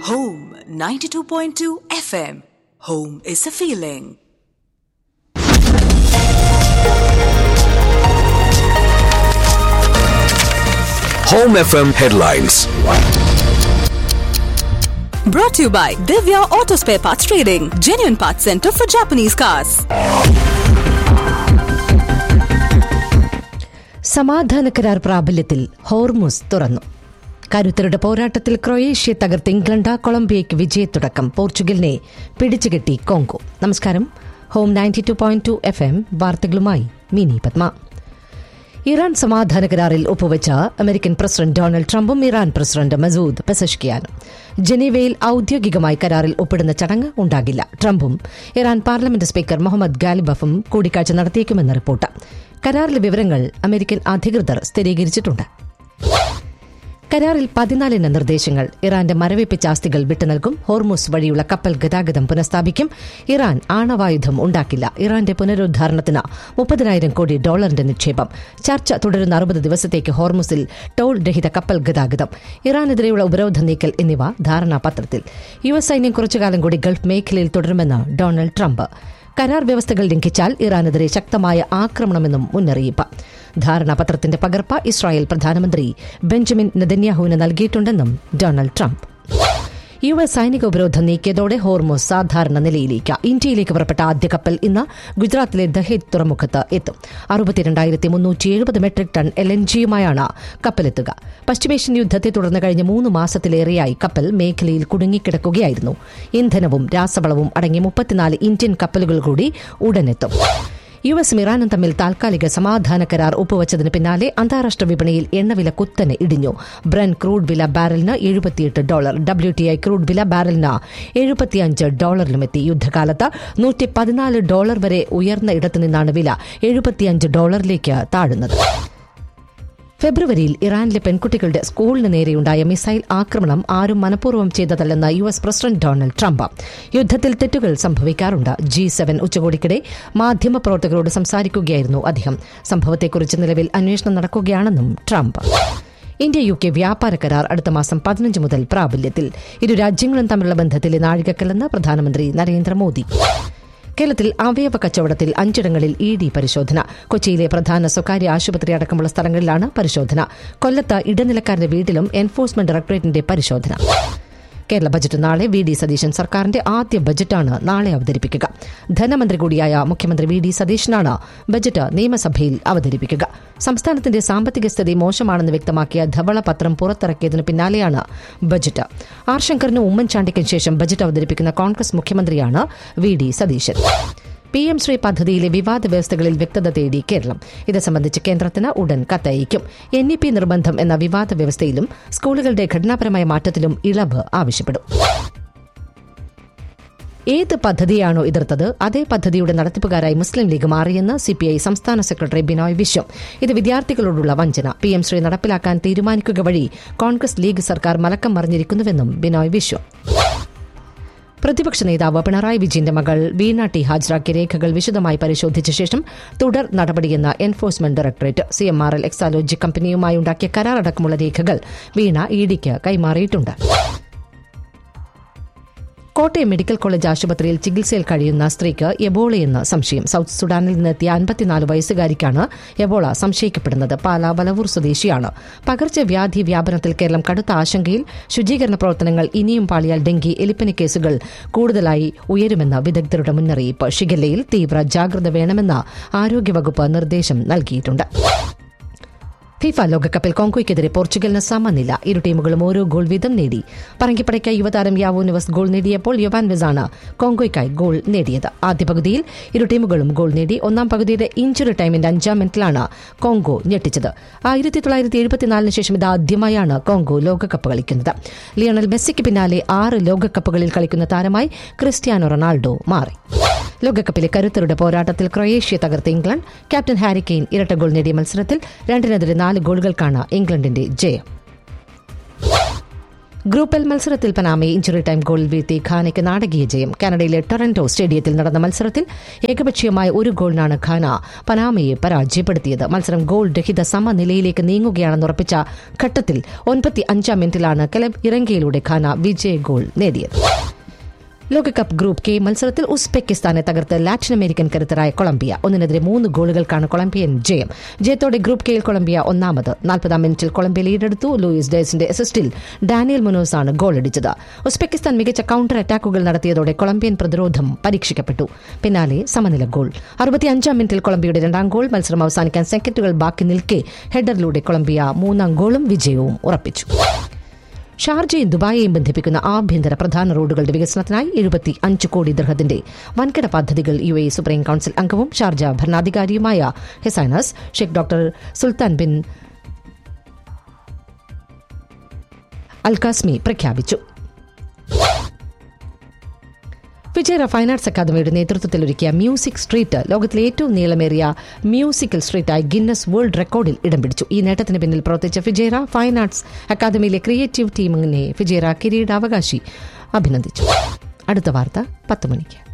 Home 92.2 FM. Home is a feeling. Home FM headlines. Brought to you by Divya Auto Spare Parts Trading, genuine parts center for Japanese cars. സമാധാന കരാർ പ്രാബല്യത്തിൽ Hormuz തുറന്നു കരുത്തരുടെ പോരാട്ടത്തിൽ Croatia തകർത്ത് England കൊളംബിയയ്ക്ക് വിജയത്തുടക്കം പോർച്ചുഗലിനെ പിടിച്ചുകെട്ടി കോങ്കോ നമസ്കാരം home ninety two point two F M വാർത്തകളുമായി മിനി പത്മ ഇറാൻ സമാധാന കരാറിൽ ഒപ്പുവെച്ച അമേരിക്കൻ പ്രസിഡന്റ് ഡൊണാൾഡ് ട്രംപും ഇറാൻ പ്രസിഡന്റ് മസൂദ് പെസഷ്കിയാനും ജനീവയിൽ ഔദ്യോഗികമായി കരാറിൽ ഒപ്പിടുന്ന ചടങ്ങ് ഉണ്ടാകില്ല ട്രംപും ഇറാൻ പാർലമെന്റ് സ്പീക്കർ മുഹമ്മദ് ഗാലിബഫും കൂടിക്കാഴ്ച നടത്തിയേക്കുമെന്ന് റിപ്പോർട്ട് കരാറിലെ വിവരങ്ങൾ അമേരിക്കൻ അധികൃതർ സ്ഥിരീകരിച്ചിട്ടുണ്ട് കരാറിൽ പതിനാലിന് നിർദ്ദേശങ്ങൾ ഇറാന്റെ മരവിപ്പിച്ച ആസ്തികൾ വിട്ടുനൽകും ഹോർമുസ് വഴിയുള്ള കപ്പൽ ഗതാഗതം പുനഃസ്ഥാപിക്കും ഇറാൻ ആണവായുധം ഉണ്ടാക്കില്ല ഇറാന്റെ പുനരുദ്ധാരണത്തിന് മുപ്പതിനായിരം കോടി ഡോളറിന്റെ നിക്ഷേപം ചർച്ച തുടരുന്ന അറുപത് ദിവസത്തേക്ക് ഹോർമുസിൽ ടോൾ രഹിത കപ്പൽ ഗതാഗതം ഇറാനെതിരെയുള്ള ഉപരോധ നീക്കൽ എന്നിവ ധാരണാപത്രത്തിൽ യു എസ് സൈന്യം കുറച്ചുകാലം കൂടി ഗൾഫ് മേഖലയിൽ തുടരുമെന്ന് ഡൊണാൾഡ് ട്രംപ് കരാർ വ്യവസ്ഥകൾ ലംഘിച്ചാൽ ഇറാനെതിരെ ശക്തമായ ആക്രമണമെന്നും മുന്നറിയിപ്പ് ധാരണാപത്രത്തിന്റെ പകർപ്പ് ഇസ്രായേൽ പ്രധാനമന്ത്രി ബെഞ്ചമിൻ നെതന്യാഹുവിന് നൽകിയിട്ടുണ്ടെന്നും ഡൊണാൾഡ് ട്രംപ് യു എസ് സൈനിക ഉപരോധം നീക്കിയതോടെ ഹോർമോസ് സാധാരണ നിലയിലേക്ക് ഇന്ത്യയിലേക്ക് പുറപ്പെട്ട ആദ്യ കപ്പൽ ഇന്ന് ഗുജറാത്തിലെ ദഹേദ് തുറമുഖത്ത് എത്തും അറുപത്തിരണ്ടായിരത്തി മുന്നൂറ്റി എഴുപത് മെട്രിക് ടൺ എൽ എൻ ജിയുമായാണ് കപ്പലെത്തുക പശ്ചിമേഷ്യൻ യുദ്ധത്തെ തുടർന്ന് കഴിഞ്ഞ മൂന്ന് മാസത്തിലേറെയായി കപ്പൽ മേഖലയിൽ കുടുങ്ങിക്കിടക്കുകയായിരുന്നു ഇന്ധനവും രാസവളവും അടങ്ങിയ മുപ്പത്തിനാല് ഇന്ത്യൻ കപ്പലുകൾ കൂടി ഉടനെത്തും യു എസും ഇറാനും തമ്മിൽ താൽക്കാലിക സമാധാന കരാർ ഒപ്പുവച്ചതിന് പിന്നാലെ അന്താരാഷ്ട്ര വിപണിയിൽ എണ്ണവില കുത്തനെ ഇടിഞ്ഞു ബ്രൻ ക്രൂഡ് വില ബാരലിന് എഴുപത്തിയെട്ട് dollar W T I crude വില ബാരലിന് എഴുപത്തിയഞ്ച് ഡോളറിലുമെത്തി യുദ്ധകാലത്ത് നൂറ്റി പതിനാല് ഡോളർ വരെ ഉയർന്ന ഇടത്തു നിന്നാണ് വില എഴുപത്തിയഞ്ച് ഡോളറിലേക്ക് താഴുന്നത് ഫെബ്രുവരിയിൽ ഇറാനിലെ പെൺകുട്ടികളുടെ സ്കൂളിന് നേരെയുണ്ടായ മിസൈൽ ആക്രമണം ആരും മനഃപൂർവ്വം ചെയ്തതല്ലെന്ന് U S president Donald Trump യുദ്ധത്തിൽ തെറ്റുകൾ സംഭവിക്കാറുണ്ട് ജി സെവൻ ഉച്ചകോടിക്കിടെ മാധ്യമപ്രവർത്തകരോട് സംസാരിക്കുകയായിരുന്നു അദ്ദേഹം സംഭവത്തെക്കുറിച്ച് നിലവിൽ അന്വേഷണം നടക്കുകയാണെന്നും ട്രംപ് ഇന്ത്യ യു കെ വ്യാപാര കരാർ അടുത്ത മാസം പതിനഞ്ച് മുതൽ പ്രാബല്യത്തിൽ ഇരു രാജ്യങ്ങളും തമ്മിലുള്ള ബന്ധത്തിലെ നാഴികക്കല്ലെന്ന് പ്രധാനമന്ത്രി നരേന്ദ്രമോദി കേരളത്തിൽ അവയവ കച്ചവടത്തിൽ അഞ്ചിടങ്ങളിൽ ഇ ഡി പരിശോധന കൊച്ചിയിലെ പ്രധാന സ്വകാര്യ ആശുപത്രി അടക്കമുള്ള സ്ഥലങ്ങളിലാണ് പരിശോധന കൊല്ലത്ത് ഇടനിലക്കാരന്റെ വീട്ടിലും എൻഫോഴ്സ്മെന്റ് ഡയറക്ടറേറ്റിന്റെ പരിശോധന കേരള ബജറ്റ് നാളെ വി ഡി സതീശൻ സർക്കാരിന്റെ ആദ്യ ബജറ്റാണ് നാളെ അവതരിപ്പിക്കുക ധനമന്ത്രി കൂടിയായ മുഖ്യമന്ത്രി വി ഡി സതീശനാണ് ബജറ്റ് നിയമസഭയിൽ അവതരിപ്പിക്കുക സംസ്ഥാനത്തിന്റെ സാമ്പത്തിക സ്ഥിതി മോശമാണെന്ന് വ്യക്തമാക്കിയ ധവളപത്രം പുറത്തിറക്കിയതിനു പിന്നാലെയാണ് ബജറ്റ് ആർ ശങ്കറിനും ഉമ്മൻചാണ്ടിക്കും ശേഷം ബജറ്റ് അവതരിപ്പിക്കുന്ന കോൺഗ്രസ് മുഖ്യമന്ത്രിയാണ് V D Satheesan P M Shri പദ്ധതിയിലെ വിവാദ വ്യവസ്ഥകളിൽ വ്യക്തത തേടി കേരളം ഇത് സംബന്ധിച്ച് കേന്ദ്രത്തിന് ഉടൻ കത്തയക്കും എൻ ഇ പി നിർബന്ധം എന്ന വിവാദ വ്യവസ്ഥയിലും സ്കൂളുകളുടെ ഘടനാപരമായ മാറ്റത്തിലും ഇളവ് ആവശ്യപ്പെടും ഏത് പദ്ധതിയാണോ എതിർത്തത് അതേ പദ്ധതിയുടെ നടത്തിപ്പുകാരായി മുസ്ലിം ലീഗ് മാറിയെന്ന് സിപിഐ സംസ്ഥാന സെക്രട്ടറി ബിനോയ് വിശ്വം ഇത് വിദ്യാർത്ഥികളോടുള്ള വഞ്ചന പി എം ശ്രീ നടപ്പിലാക്കാൻ തീരുമാനിക്കുക വഴി കോൺഗ്രസ് ലീഗ് സർക്കാർ മലക്കം മറിഞ്ഞിരിക്കുന്നുവെന്നും ബിനോയ് വിശ്വം പ്രതിപക്ഷ നേതാവ് പിണറായി വിജയന്റെ മകൾ വീണ ടി ഹാജരാക്കിയ രേഖകൾ വിശദമായി പരിശോധിച്ച ശേഷം തുടർ നടപടിയെന്ന enforcement directorate C M R L Exalogic കമ്പനിയുമായി ഉണ്ടാക്കിയ കരാർ അടക്കമുള്ള രേഖകൾ വീണ ഇ ഡിക്ക് കൈമാറിയിട്ടുണ്ട് കോട്ടയം മെഡിക്കൽ കോളേജ് ആശുപത്രിയിൽ ചികിത്സയിൽ കഴിയുന്ന സ്ത്രീക്ക് എബോളയെന്ന് സംശയം സൌത്ത് സുഡാനിൽ നിന്നെത്തിയ അൻപത്തിനാല് വയസ്സുകാരിക്കാണ് എബോള സംശയിക്കപ്പെടുന്നത് പാലാ വലവൂർ സ്വദേശിയാണ് പകർച്ചവ്യാധി വ്യാപനത്തിൽ കേരളം കടുത്ത ആശങ്കയിൽ ശുചീകരണ പ്രവർത്തനങ്ങൾ ഇനിയും പാളിയാൽ ഡെങ്കി എലിപ്പനി കേസുകൾ കൂടുതലായി ഉയരുമെന്ന വിദഗ്ധരുടെ മുന്നറിയിപ്പ് ഷിഗല്ലയിൽ തീവ്ര ജാഗ്രത വേണമെന്ന് ആരോഗ്യവകുപ്പ് നിർദ്ദേശം നൽകിയിട്ടുണ്ട് ഫിഫ ലോകകപ്പിൽ കോങ്കോയ്ക്കെതിരെ പോർച്ചുഗലിന് സമനില ഇരു ടീമുകളും ഓരോ ഗോൾ വീതം നേടി പറങ്കിപ്പടയ്ക്കായി യുവതാരം യാവോ നിവസ് ഗോൾ നേടിയപ്പോൾ യുവാൻ വെസാണ് കോങ്കോയ്ക്കായി ഗോൾ നേടിയത് ആദ്യ പകുതിയിൽ ഇരു ടീമുകളും ഗോൾ നേടി ഒന്നാം പകുതിയുടെ ഇഞ്ചുറി ടൈമിന്റെ അഞ്ചാം മിനിറ്റിലാണ് കോങ്കോ ഞെട്ടിച്ചത് ആയിരത്തി തൊള്ളായിരത്തി എഴുപത്തിനാലിന് ശേഷം ഇത് ആദ്യമായാണ് കോങ്കോ ലോകകപ്പ് കളിക്കുന്നത് ലിയണൽ മെസ്സിക്ക് പിന്നാലെ ആറ് ലോകകപ്പുകളിൽ കളിക്കുന്ന താരമായി ക്രിസ്ത്യാനോ റൊണാൾഡോ മാറി ലോകകപ്പിലെ കരുത്തരുടെ പോരാട്ടത്തിൽ ക്രൊയേഷ്യ തകർത്ത ഇംഗ്ലണ്ട് ക്യാപ്റ്റൻ ഹാരി കെയ്ൻ ഇരട്ട ഗോൾ നേടിയ മത്സരത്തിൽ രണ്ടിനെതിരെ നാല് ഗോളുകൾക്കാണ് ഇംഗ്ലണ്ടിന്റെ ജയം ഗ്രൂപ്പ് എൽ മത്സരത്തിൽ പനാമയെ ഇഞ്ചുറി ടൈം ഗോളിൽ വീഴ്ത്തി ഖാനയ്ക്ക് നാടകീയ ജയം കാനഡയിലെ ടൊറന്റോ സ്റ്റേഡിയത്തിൽ നടന്ന മത്സരത്തിൽ ഏകപക്ഷീയമായ ഒരു ഗോളിനാണ് ഖാന പനാമയെ പരാജയപ്പെടുത്തിയത് മത്സരം ഗോൾ രഹിത സമനിലയിലേക്ക് നീങ്ങുകയാണെന്ന് ഉറപ്പിച്ച ഘട്ടത്തിൽ ഒൻപത്തി അഞ്ചാം മിനിറ്റിലാണ് കലബ് ഇറങ്കയിലൂടെ ഖാന വിജയ ഗോൾ നേടിയത് ലോകകപ്പ് ഗ്രൂപ്പ് കെ മത്സരത്തിൽ ഉസ്ബെക്കിസ്ഥാനെ തകർത്ത് ലാറ്റിൻ അമേരിക്കൻ കരുത്തരായ കൊളംബിയ ഒന്നിനെതിരെ മൂന്ന് ഗോളുകൾക്കാണ് കൊളംബിയൻ ജയം ജയത്തോടെ ഗ്രൂപ്പ് കെയിൽ കൊളംബിയ ഒന്നാമത് നാൽപ്പതാം മിനിറ്റിൽ കൊളംബിയ ലീഡെടുത്തു ലൂയിസ് ഡേസിന്റെ അസിസ്റ്റിൽ ഡാനിയൽ മുനോസാണ് ഗോളടിച്ചത് ഉസ്ബെക്കിസ്ഥാൻ മികച്ച കൌണ്ടർ അറ്റാക്കുകൾ നടത്തിയതോടെ കൊളംബിയൻ പ്രതിരോധം പരീക്ഷിക്കപ്പെട്ടു പിന്നാലെ സമനില ഗോൾ അറുപത്തിയഞ്ചാം മിനിറ്റിൽ കൊളംബിയയുടെ രണ്ടാം ഗോൾ മത്സരം അവസാനിക്കാൻ സെക്കൻഡുകൾ ബാക്കി നിൽക്കെ ഹെഡറിലൂടെ കൊളംബിയ മൂന്നാം ഗോളും വിജയവും ഉറപ്പിച്ചു ഷാർജയും ദുബായെയും ബന്ധിപ്പിക്കുന്ന ആഭ്യന്തര പ്രധാന റോഡുകളുടെ വികസനത്തിനായി എഴുപത്തി അഞ്ച് കോടി ദർഹത്തിന്റെ വൻകിട പദ്ധതികൾ യു എ സുപ്രീം കൌൺസിൽ അംഗവും ഷാർജ ഭരണാധികാരിയുമായ his highness Sheikh doctor Sultan bin Al Qasimi പ്രഖ്യാപിച്ചു വിജയര ഫൈൻ ആർട്സ് അക്കാദമിയുടെ നേതൃത്വത്തിൽ ഒരുക്കിയ മ്യൂസിക് സ്ട്രീറ്റ് ലോകത്തിലെ ഏറ്റവും നീളമേറിയ മ്യൂസിക്കൽ സ്ട്രീറ്റായി ഗിന്നസ് വേൾഡ് റെക്കോർഡിൽ ഇടം പിടിച്ചു ഈ നേട്ടത്തിന് പിന്നിൽ പ്രവർത്തിച്ച ഫിജേറ ഫൈൻ ആർട്സ് അക്കാദമിയിലെ ക്രിയേറ്റീവ് ടീമിനെ ഫിജേറ കിരീടാവകാശി അഭിനന്ദിച്ചു അടുത്ത വാർത്ത പത്ത് മണിക്ക്